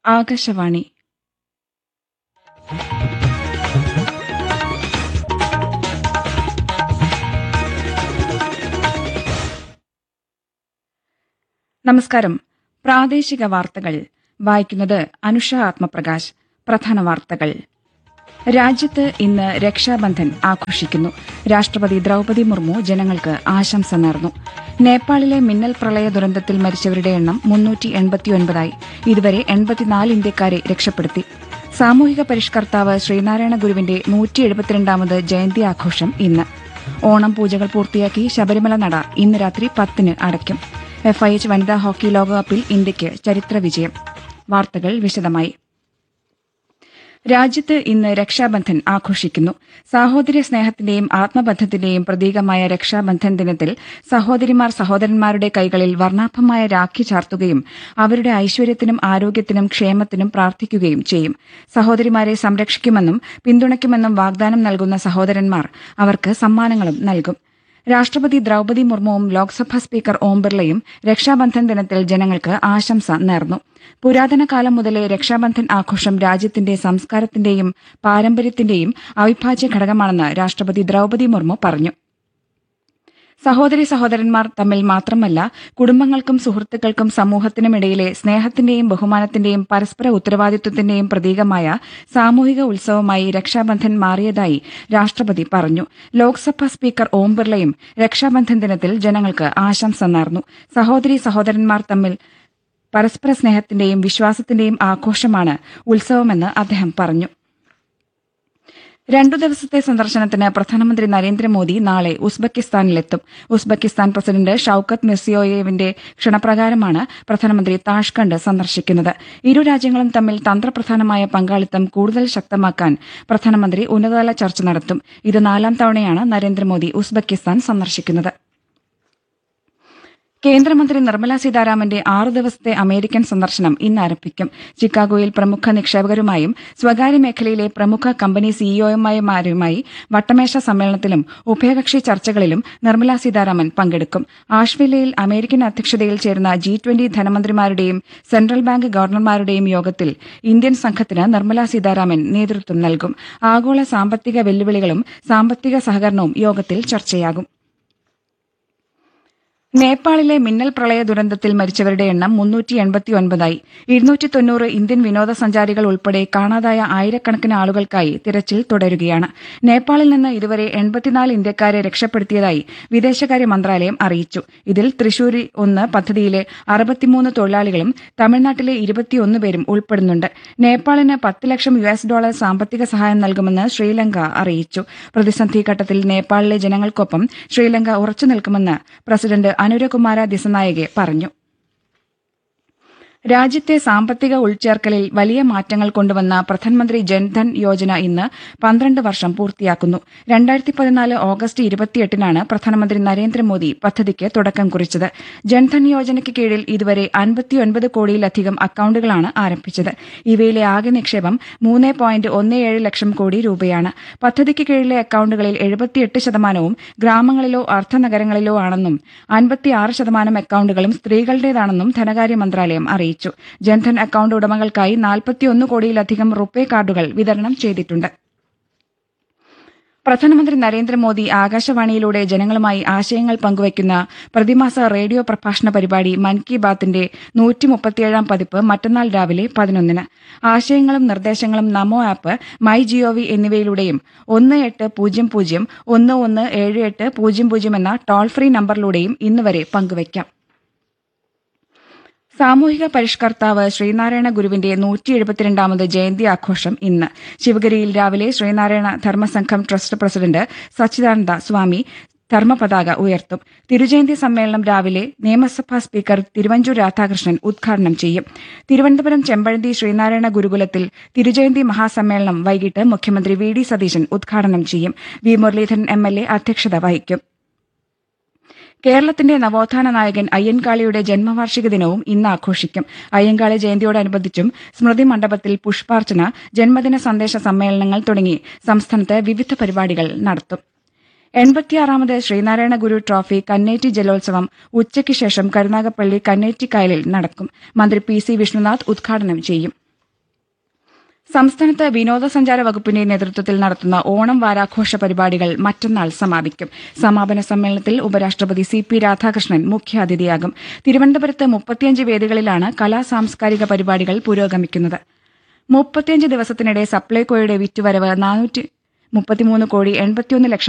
ആകാശവാണി നമസ്കാരം പ്രാദേശിക വാർത്തകൾ വായിക്കുന്നത് അനുഷ ആത്മപ്രകാശ് പ്രധാന വാർത്തകൾ രാജ്യത്ത് ഇന്ന് രക്ഷാബന്ധൻ ആഘോഷിക്കുന്നു രാഷ്ട്രപതി ദ്രൌപതി മുർമു ജനങ്ങൾക്ക് ആശംസ നേർന്നു നേപ്പാളിലെ മിന്നൽ പ്രളയ ദുരന്തത്തിൽ മരിച്ചവരുടെ എണ്ണം മുന്നൂറ്റി എൺപത്തിയൊൻപതായി ഇതുവരെ എൺപത്തിനാല് ഇന്ത്യക്കാരെ രക്ഷപ്പെടുത്തി സാമൂഹിക പരിഷ്കർത്താവ് ശ്രീനാരായണ ഗുരുവിന്റെ നൂറ്റി എഴുപത്തിരണ്ടാമത് ജയന്തി ആഘോഷം ഇന്ന് ഓണം പൂജകൾ പൂർത്തിയാക്കി ശബരിമല നട ഇന്ന് രാത്രി പത്തിന് അടയ്ക്കും എഫ്ഐഎച്ച് വനിതാ ഹോക്കി ലോകകപ്പിൽ ഇന്ത്യയ്ക്ക് ചരിത്ര വിജയം വാർത്തകൾ വിശദമായി രാജ്യത്ത് ഇന്ന് രക്ഷാബന്ധൻ ആഘോഷിക്കുന്നു സാഹോദര്യ സ്നേഹത്തിന്റെയും ആത്മബന്ധത്തിന്റെയും പ്രതീകമായ രക്ഷാബന്ധൻ ദിനത്തിൽ സഹോദരിമാർ സഹോദരന്മാരുടെ കൈകളിൽ വർണ്ണാഭമായ രാഖി ചാർത്തുകയും അവരുടെ ഐശ്വര്യത്തിനും ആരോഗ്യത്തിനും ക്ഷേമത്തിനും പ്രാർത്ഥിക്കുകയും ചെയ്യും സഹോദരിമാരെ സംരക്ഷിക്കുമെന്നും പിന്തുണയ്ക്കുമെന്നും വാഗ്ദാനം നൽകുന്ന സഹോദരന്മാർ അവർക്ക് സമ്മാനങ്ങളും നൽകും രാഷ്ട്രപതി ദ്രൌപതി മുർമുവും ലോക്സഭാ സ്പീക്കർ ഓം ബിർളയും രക്ഷാബന്ധൻ ദിനത്തിൽ ജനങ്ങൾക്ക് ആശംസ നേർന്നു പുരാതന കാലം മുതലേ രക്ഷാബന്ധൻ ആഘോഷം രാജ്യത്തിന്റെ സംസ്കാരത്തിന്റെയും പാരമ്പര്യത്തിന്റെയും അവിഭാജ്യ ഘടകമാണെന്ന് രാഷ്ട്രപതി ദ്രൌപതി മുർമു പറഞ്ഞു സഹോദരി സഹോദരന്മാർ തമ്മിൽ മാത്രമല്ല കുടുംബങ്ങൾക്കും സുഹൃത്തുക്കൾക്കും സമൂഹത്തിനുമിടയിലെ സ്നേഹത്തിന്റെയും ബഹുമാനത്തിന്റെയും പരസ്പര ഉത്തരവാദിത്വത്തിന്റെയും പ്രതീകമായ സാമൂഹിക ഉത്സവമായി രക്ഷാബന്ധൻ മാറിയതായി രാഷ്ട്രപതി പറഞ്ഞു ലോക്സഭാ സ്പീക്കർ ഓം ബിർളയും രക്ഷാബന്ധൻ ദിനത്തിൽ ജനങ്ങൾക്ക് ആശംസ നേർന്നു സഹോദരി സഹോദരന്മാർ തമ്മിൽ പരസ്പര സ്നേഹത്തിന്റെയും വിശ്വാസത്തിന്റെയും ആഘോഷമാണ് ഉത്സവമെന്ന് അദ്ദേഹം പറഞ്ഞു രണ്ടു ദിവസത്തെ സന്ദർശനത്തിന് പ്രധാനമന്ത്രി നരേന്ദ്രമോദി നാളെ ഉസ്ബെക്കിസ്ഥാനിലെത്തും ഉസ്ബെക്കിസ്ഥാൻ പ്രസിഡന്റ് ഷൌക്കത്ത് മിർസിയോയേവിന്റെ ക്ഷണപ്രകാരമാണ് പ്രധാനമന്ത്രി താഷ്കണ്ട് സന്ദർശിക്കുന്നത് ഇരു രാജ്യങ്ങളും തമ്മിൽ തന്ത്രപ്രധാനമായ പങ്കാളിത്തം കൂടുതൽ ശക്തമാക്കാൻ പ്രധാനമന്ത്രി ഉന്നതതല ചർച്ച നടത്തും ഇത് നാലാം തവണയാണ് നരേന്ദ്രമോദി ഉസ്ബെക്കിസ്ഥാൻ സന്ദർശിക്കുന്നത് കേന്ദ്രമന്ത്രി നിർമ്മല സീതാരാമന്റെ ആറു ദിവസത്തെ അമേരിക്കൻ സന്ദർശനം ഇന്ന് ആരംഭിക്കും ചിക്കാഗോയിൽ പ്രമുഖ നിക്ഷേപകരുമായും സ്വകാര്യ മേഖലയിലെ പ്രമുഖ കമ്പനി സിഇഒമാരുമായി വട്ടമേശ സമ്മേളനത്തിലും ഉഭയകക്ഷി ചർച്ചകളിലും നിർമ്മല സീതാരാമൻ പങ്കെടുക്കും ആഷ്വില്ലയിൽ അമേരിക്കൻ അധ്യക്ഷതയിൽ ചേരുന്ന ജി ട്വന്റി ധനമന്ത്രിമാരുടെയും സെൻട്രൽ ബാങ്ക് ഗവർണർമാരുടെയും യോഗത്തിൽ ഇന്ത്യൻ സംഘത്തിന് നിർമ്മല സീതാരാമൻ നേതൃത്വം നൽകും ആഗോള സാമ്പത്തിക വെല്ലുവിളികളും സാമ്പത്തിക സഹകരണവും യോഗത്തിൽ ചർച്ചയാകും നേപ്പാളിലെ മിന്നൽ പ്രളയ ദുരന്തത്തിൽ മരിച്ചവരുടെ എണ്ണം മുന്നൂറ്റി എൺപത്തിയൊൻപതായി ഇരുന്നൂറ്റി തൊണ്ണൂറ് ഇന്ത്യൻ വിനോദസഞ്ചാരികൾ ഉൾപ്പെടെ കാണാതായ ആയിരക്കണക്കിന് ആളുകൾക്കായി തിരച്ചിൽ തുടരുകയാണ് നേപ്പാളിൽ നിന്ന് ഇതുവരെ എൺപത്തിനാല് ഇന്ത്യക്കാരെ രക്ഷപ്പെടുത്തിയതായി വിദേശകാര്യ മന്ത്രാലയം അറിയിച്ചു ഇതിൽ തൃശൂരി ഒന്ന് പദ്ധതിയിലെ അറുപത്തിമൂന്ന് തൊഴിലാളികളും തമിഴ്നാട്ടിലെ ഇരുപത്തിയൊന്ന് പേരും ഉൾപ്പെടുന്നുണ്ട് നേപ്പാളിന് പത്ത് ലക്ഷം യു എസ് ഡോളർ സാമ്പത്തിക സഹായം നൽകുമെന്ന് ശ്രീലങ്ക അറിയിച്ചു പ്രതിസന്ധി ഘട്ടത്തിൽ നേപ്പാളിലെ ജനങ്ങൾക്കൊപ്പം ശ്രീലങ്ക ഉറച്ചു നിൽക്കുമെന്ന് പ്രസിഡന്റ് അനുരകുമാര ദിസനായകെ പറഞ്ഞു രാജ്യത്തെ സാമ്പത്തിക ഉൾച്ചേർക്കലിൽ വലിയ മാറ്റങ്ങൾ കൊണ്ടുവന്ന പ്രധാനമന്ത്രി ജൻധൻ യോജന ഇന്ന് പന്ത്രണ്ട് വർഷം പൂർത്തിയാക്കുന്നു രണ്ടായിരത്തി പതിനാല് ഓഗസ്റ്റ് ഇരുപത്തിയെട്ടിനാണ് പ്രധാനമന്ത്രി നരേന്ദ്രമോദി പദ്ധതിക്ക് തുടക്കം കുറിച്ചത് ജൻധൻ യോജനയ്ക്ക് കീഴിൽ ഇതുവരെ അൻപത്തിയൊൻപത് കോടിയിലധികം അക്കൌണ്ടുകളാണ് ആരംഭിച്ചത് ഇവയിലെ ആകെ നിക്ഷേപം മൂന്ന് പോയിന്റ് ഒന്ന് ഏഴ് ലക്ഷം കോടി രൂപയാണ് പദ്ധതിക്ക് കീഴിലെ അക്കൌണ്ടുകളിൽ എഴുപത്തിയെട്ട് ശതമാനവും ഗ്രാമങ്ങളിലോ അർദ്ധനഗരങ്ങളിലോ ആണെന്നും അൻപത്തിയാറ് ശതമാനം അക്കൌണ്ടുകളും സ്ത്രീകളുടേതാണെന്നും ധനകാര്യ മന്ത്രാലയം അറിയിച്ചു അറിയിച്ചു ജൻധൻ അക്കൌണ്ട് ഉടമകൾക്കായി നാൽപ്പത്തിയൊന്ന് കോടിയിലധികം റുപ്പേ കാർഡുകൾ വിതരണം ചെയ്തിട്ടുണ്ട് പ്രധാനമന്ത്രി നരേന്ദ്രമോദി ആകാശവാണിയിലൂടെ ജനങ്ങളുമായി ആശയങ്ങൾ പങ്കുവയ്ക്കുന്ന പ്രതിമാസ റേഡിയോ പ്രഭാഷണ പരിപാടി മൻ കി ബാത്തിന്റെ നൂറ്റിമുപ്പത്തിയേഴാം പതിപ്പ് മറ്റന്നാൾ രാവിലെ പതിനൊന്നിന് ആശയങ്ങളും നിർദ്ദേശങ്ങളും നമോ ആപ്പ് മൈ ജിഒവി എന്നിവയിലൂടെയും ഒന്ന് എട്ട് പൂജ്യം പൂജ്യം ഒന്ന് ഒന്ന് ഏഴ് എട്ട് പൂജ്യം പൂജ്യം എന്ന ടോൾ ഫ്രീ നമ്പറിലൂടെയും ഇന്നുവരെ പങ്കുവയ്ക്കാം സാമൂഹിക പരിഷ്കർത്താവ് ശ്രീനാരായണ ഗുരുവിന്റെ നൂറ്റി എഴുപത്തിരണ്ടാമത് ജയന്തി ആഘോഷം ഇന്ന് ശിവഗിരിയിൽ രാവിലെ ശ്രീനാരായണ ധർമ്മസംഘം ട്രസ്റ്റ് പ്രസിഡന്റ് സച്ചിദാനന്ദ സ്വാമി ധർമ്മപതാക ഉയർത്തും തിരുജയന്തി സമ്മേളനം രാവിലെ നിയമസഭാ സ്പീക്കർ തിരുവഞ്ചൂർ രാധാകൃഷ്ണൻ ഉദ്ഘാടനം ചെയ്യും തിരുവനന്തപുരം ചെമ്പഴന്തി ശ്രീനാരായണ ഗുരുകുലത്തിൽ തിരുജയന്തി മഹാസമ്മേളനം വൈകിട്ട് മുഖ്യമന്ത്രി വി ഡി സതീശൻ ഉദ്ഘാടനം ചെയ്യും V Muraleedharan M L A അധ്യക്ഷത വഹിക്കും കേരളത്തിന്റെ നവോത്ഥാന നായകൻ അയ്യൻകാളിയുടെ ജന്മവാർഷിക ദിനവും ഇന്ന് ആഘോഷിക്കും അയ്യൻകാളി ജയന്തിയോടനുബന്ധിച്ചും സ്മൃതി മണ്ഡപത്തിൽ പുഷ്പാർച്ചന ജന്മദിന സന്ദേശ സമ്മേളനങ്ങൾ തുടങ്ങി സംസ്ഥാനത്ത് വിവിധ പരിപാടികൾ നടത്തും എൺപത്തിയാറാമത് ശ്രീനാരായണ ഗുരു ട്രോഫി കന്നേറ്റി ജലോത്സവം ഉച്ചയ്ക്ക് ശേഷം കരുനാഗപ്പള്ളി കന്നേറ്റി കായലിൽ നടക്കും മന്ത്രി പി സി വിഷ്ണുനാഥ് ഉദ്ഘാടനം ചെയ്യും സംസ്ഥാനത്ത് വിനോദസഞ്ചാര വകുപ്പിന്റെ നേതൃത്വത്തിൽ നടത്തുന്ന ഓണം വാരാഘോഷ പരിപാടികൾ മറ്റന്നാൾ സമാപിക്കും സമാപന സമ്മേളനത്തിൽ ഉപരാഷ്ട്രപതി സി പി രാധാകൃഷ്ണൻ മുഖ്യാതിഥിയാകും തിരുവനന്തപുരത്ത് മുപ്പത്തിയഞ്ച് വേദികളിലാണ് കലാ സാംസ്കാരിക പരിപാടികൾ പുരോഗമിക്കുന്നത് മുപ്പത്തിയഞ്ച് ദിവസത്തിനിടെ സപ്ലൈകോയുടെ വിറ്റുവരവ് നാനൂറ്റി മുപ്പത്തിമൂന്ന് കോടി എൺപത്തിയൊന്ന് ലക്ഷം